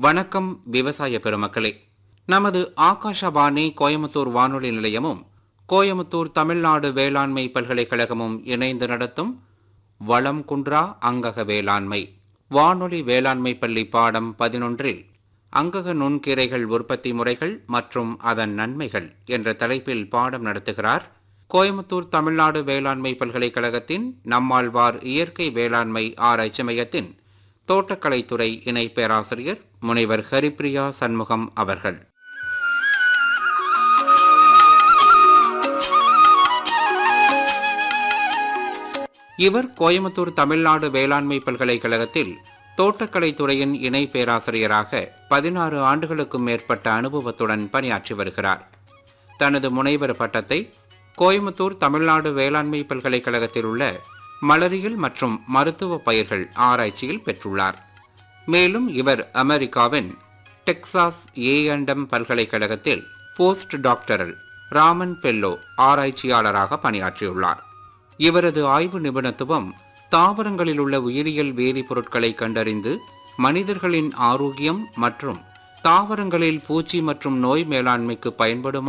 வணக்கம் விவசாய பெருமக்களே நமது ஆகாஷவாணி கோயமுத்தூர் வானொலி நிலையமும் கோயமுத்தூர் தமிழ்நாடு வேளாண்மை பல்கலைக்கழகமும் இணைந்து நடத்தும் வளம் குன்றா அங்கக வேளாண்மை வானொலி வேளாண்மை பள்ளி பாடம் பதினொன்றில் அங்கக நுண்கீரைகள் உற்பத்தி முறைகள் மற்றும் அதன் நன்மைகள் என்ற தலைப்பில் பாடம் நடத்துகிறார் கோயமுத்தூர் தமிழ்நாடு வேளாண்மை பல்கலைக்கழகத்தின் நம்மாழ்வார் இயற்கை வேளாண்மை ஆராய்ச்சி மையத்தின் தோட்டக்கலைத்துறை இணை பேராசிரியர் முனைவர் ஹரிப்ரியா சண்முகம் அவர்கள் இவர் கோயமுத்தூர் தமிழ்நாடு வேளாண்மை பல்கலைக்கழகத்தில் தோட்டக்கலைத்துறையின் இணை பேராசிரியராக பதினாறு ஆண்டுகளுக்கும் மேற்பட்ட அனுபவத்துடன் பணியாற்றி வருகிறார் தனது முனைவர் பட்டத்தை கோயமுத்தூர் தமிழ்நாடு வேளாண்மை பல்கலைக்கழகத்தில் உள்ள மலரியல் மற்றும் மருத்துவ பயிர்கள் ஆராய்ச்சியில் பெற்றுள்ளார் மேலும் இவர் அமெரிக்காவின் டெக்சாஸ் ஏஎன்டம் பல்கலைக்கழகத்தில் போஸ்ட் டாக்டரல் ராமன் பெல்லோ ஆராய்ச்சியாளராக பணியாற்றியுள்ளார் இவரது ஆய்வு நிபுணத்துவம் தாவரங்களில் உள்ள உயிரியல் வேதிப்பொருட்களை கண்டறிந்து மனிதர்களின் ஆரோக்கியம் மற்றும் தாவரங்களில் பூச்சி மற்றும் நோய் மேலாண்மைக்கு பயன்படும்